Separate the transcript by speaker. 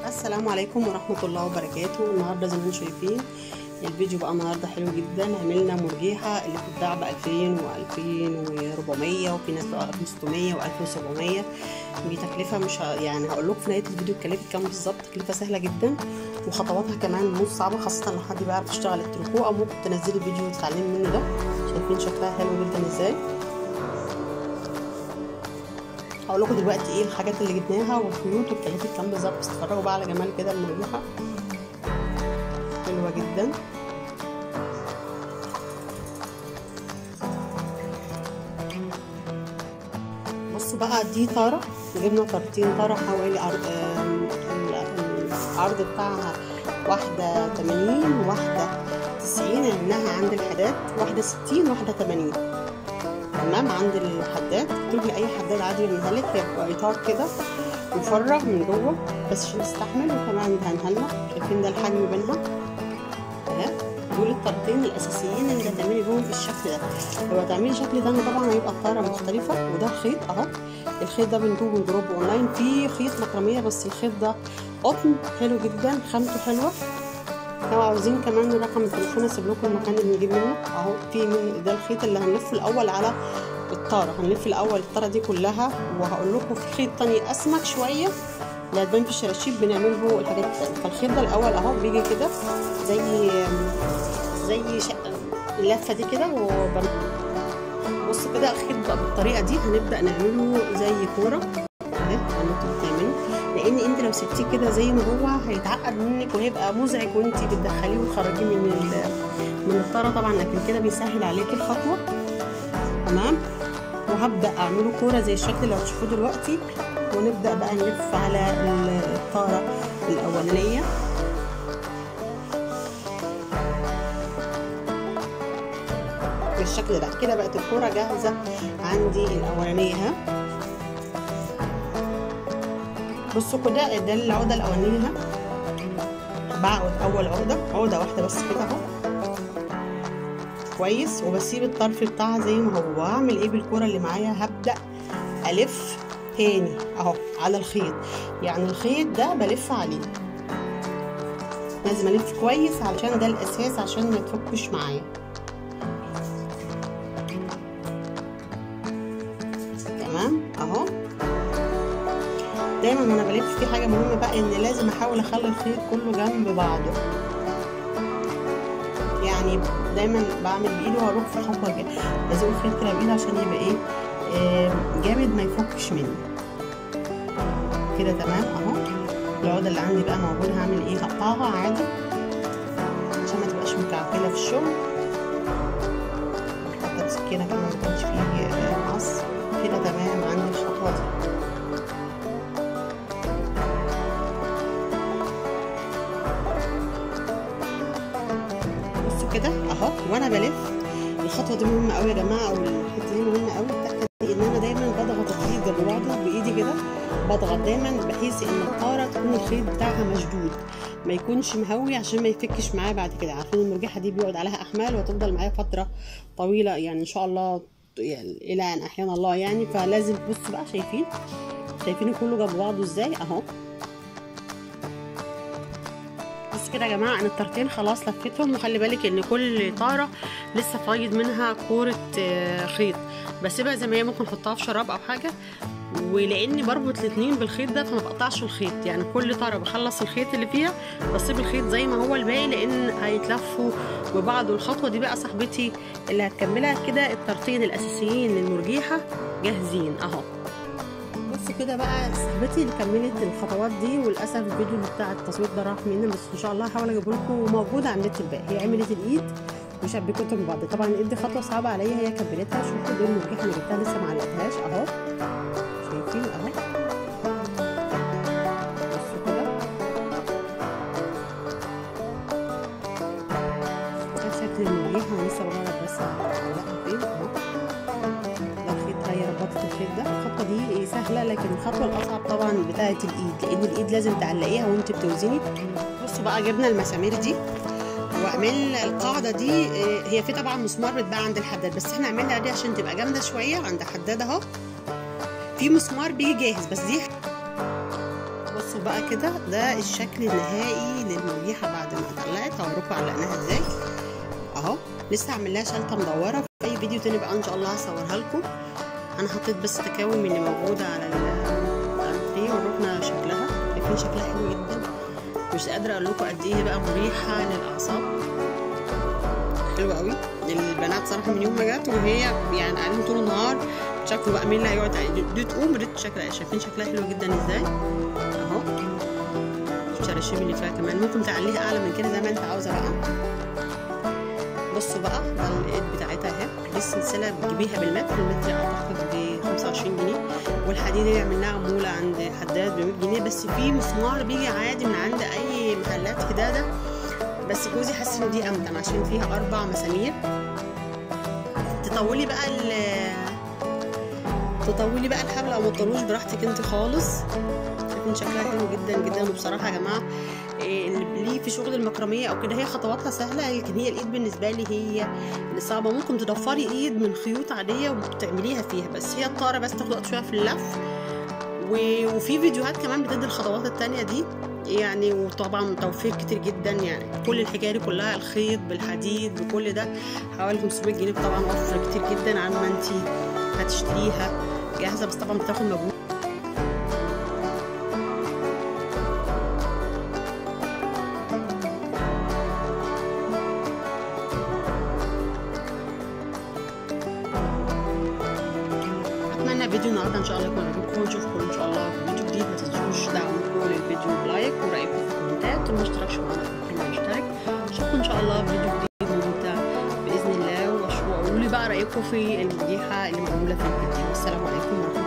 Speaker 1: السلام عليكم ورحمة الله وبركاته النهاردة زي ما انتم شايفين الفيديو بقى النهاردة حلو جدا عملنا مرجيحة اللي بتتباع ب 2000 و 2400 وفي ناس بقى 600 و 1700 دي تكلفة مش ه... يعني هقول لكم في نهاية الفيديو اتكلفت كام بالظبط تكلفة سهلة جدا وخطواتها كمان مش صعبة خاصة لو حد بيعرف يشتغل التركو أو ممكن تنزلي الفيديو وتتعلمي منه ده شايفين شكلها حلو جدا ازاي هقول لكم دلوقتي ايه الحاجات اللي جبناها والخيوط واتكلفت كام بالظبط اتفرجوا بقى على جمال كده المريحه حلوه جدا بصوا بقى دي طاره جبنا طارتين طاره حوالي عرض العرض بتاعها واحده 80 وواحده 90 عملناها عند الحداد واحده 60 واحده 80 تمام عند الحداد تجيبي اي حداد عادي يعملها لك هيبقى اطار كده مفرغ من جوه بس عشان تستحمل وكمان دهنها لنا شايفين ده الحجم بينها اهي دول الطرفين الاساسيين اللي هتعملي بيهم الشكل ده لو هتعملي شكل تاني طبعا هيبقى الطاره مختلفه وده الخيط اهو الخيط ده بنجيبه من جروب اونلاين في خيط مكرميه بس الخيط ده قطن حلو جدا خامته حلوه لو عاوزين كمان رقم التليفون اسيب لكم المكان اللي نجيب منه اهو في من ده الخيط اللي هنلفه الاول على الطاره هنلف الاول الطاره دي كلها وهقول لكم في خيط تاني اسمك شويه اللي هتبان في الشراشيب بنعمله الحاجات التانية فالخيط ده الاول اهو بيجي كده زي زي شقه اللفه دي كده وبن... بصوا كده الخيط بقى بالطريقه دي هنبدا نعمله زي كوره اهي هنبدا نعمله لان انت لو سبتيه كده زي ما هو هيتعقد منك وهيبقى مزعج وانت بتدخليه وتخرجيه من من الطاره طبعا لكن كده بيسهل عليكي الخطوه تمام وهبدا اعمله كوره زي الشكل اللي هتشوفوه دلوقتي ونبدا بقى نلف على الطاره الاولانيه بالشكل ده كده بقت الكوره جاهزه عندي الاولانيه اهي بصوا كده ده العقده الاولانيه بعقد اول عقده عقده واحده بس كده اهو كويس وبسيب الطرف بتاعها زي ما هو واعمل ايه بالكره اللي معايا هبدا الف تاني اهو على الخيط يعني الخيط ده بلف عليه لازم الف كويس علشان ده الاساس عشان ما يتفكش معايا تمام اهو دايما وانا بلف في حاجه مهمه بقى ان لازم احاول اخلي الخيط كله جنب بعضه يعني دايما بعمل بايدي وهروح في خطوه كده بزق الخيط كده بايدي عشان يبقى ايه آه جامد ما يفكش مني كده تمام اهو العقده اللي عندي بقى موجوده هعمل ايه هقطعها عادي عشان ما تبقاش مكعكله في الشغل حتى سكينه كمان ما كانش فيه مقص كده تمام عندي الخطوه دي كده اهو وانا بلف الخطوه دي مهمه قوي يا جماعه والحته دي مهمه قوي التاكد ان انا دايما بضغط الخيط جنب بعضه بايدي كده بضغط دايما بحيث ان الطاره تكون الخيط بتاعها مشدود ما يكونش مهوي عشان ما يفكش معايا بعد كده عارفين المرجحه دي بيقعد عليها احمال وتفضل معايا فتره طويله يعني ان شاء الله يعني الى ان احيانا الله يعني فلازم بصوا بقى شايفين شايفين كله جنب بعضه ازاي اهو بصوا كده يا جماعه انا الطارتين خلاص لفيتهم وخلي بالك ان كل طاره لسه فايض منها كوره خيط بسيبها زي ما هي ممكن احطها في شراب او حاجه ولاني بربط الاثنين بالخيط ده فما بقطعش الخيط يعني كل طاره بخلص الخيط اللي فيها بسيب الخيط زي ما هو الباقي لان هيتلفوا ببعض والخطوه دي بقى صاحبتي اللي هتكملها كده الطارتين الاساسيين للمرجيحه جاهزين اهو بصوا كده بقى صاحبتي اللي كملت الخطوات دي وللاسف الفيديو بتاع التصوير ده راح مني بس ان شاء الله هحاول اجيبه لكم وموجود على النت الباقي هي عملت الايد وشبكتهم ببعض طبعا الايد دي خطوه صعبه عليا هي كملتها شوفوا دي المرجحه اللي جبتها لسه ما علقتهاش اهو شايفين اهو بصوا كده ده شكل المرجحه انا لسه بجرب بس اعلقها فين اهو ده الخيط هي ربطت الخيط ده الخطوه دي سهله لكن الخطوه الاصعب طبعا بتاعه الايد لان الايد لازم تعلقيها وانت بتوزني بصوا بقى جبنا المسامير دي واعمل القاعده دي هي في طبعا مسمار بيتباع عند الحداد بس احنا عملنا دي عشان تبقى جامده شويه عند حداد اهو في مسمار بيجي جاهز بس دي بصوا بقى كده ده الشكل النهائي للمرجيحه بعد ما اتقلعت هوريكم علقناها ازاي اهو لسه هعمل لها شلته مدوره في اي فيديو تاني بقى ان شاء الله هصورها لكم انا حطيت بس تكاوي من اللي موجوده على الانتريه ورحنا شكلها شايفين شكلها حلو جدا مش قادره اقول لكم قد ايه بقى مريحه للاعصاب حلوه قوي البنات صراحه من يوم ما جت وهي يعني قاعدين طول النهار شكله بقى مين اللي هيقعد دي تقوم ريت شكلها شايفين شكلها حلو جدا ازاي اهو الشراشيب اللي فيها كمان ممكن تعليها اعلى من كده زي ما انت عاوزه بقى بصوا بقى ده الايد بتاعتها اهي دي السلسله بتجيبيها بالمتر المتر اعتقد ب 25 جنيه والحديد اللي عملناها عموله عند حداد ب 100 جنيه بس في مسمار بيجي عادي من عند اي محلات حداده بس جوزي حاسس ان دي امتن عشان فيها اربع مسامير تطولي بقى ال تطولي بقى الحبل او ما تطولوش براحتك انت خالص شايفين شكلها حلو جدا جدا وبصراحه يا جماعه اللي ليه في شغل المكرميه او كده هي خطواتها سهله لكن هي الايد بالنسبه لي هي اللي صعبه ممكن تضفري ايد من خيوط عاديه وتعمليها فيها بس هي الطاره بس تاخد وقت شويه في اللف وفي فيديوهات كمان بتدي الخطوات التانية دي يعني وطبعا توفير كتير جدا يعني كل الحكايه دي كلها الخيط بالحديد بكل ده حوالي 500 جنيه طبعا وفر كتير جدا عن ما انت هتشتريها جاهزه بس طبعا بتاخد مجهود اتمنى فيديو النهارده ان شاء الله يكون عجبكم ونشوفكم ان شاء الله في فيديو جديد ما تنسوش دعمكم للفيديو بلايك ورايكم في الكومنتات واللي ما اشتركش معانا في يشترك اشوفكم ان شاء الله في فيديو جديد ممتع باذن الله وقولوا لي بقى رايكم في المديحه اللي معموله في الفيديو والسلام عليكم ورحمه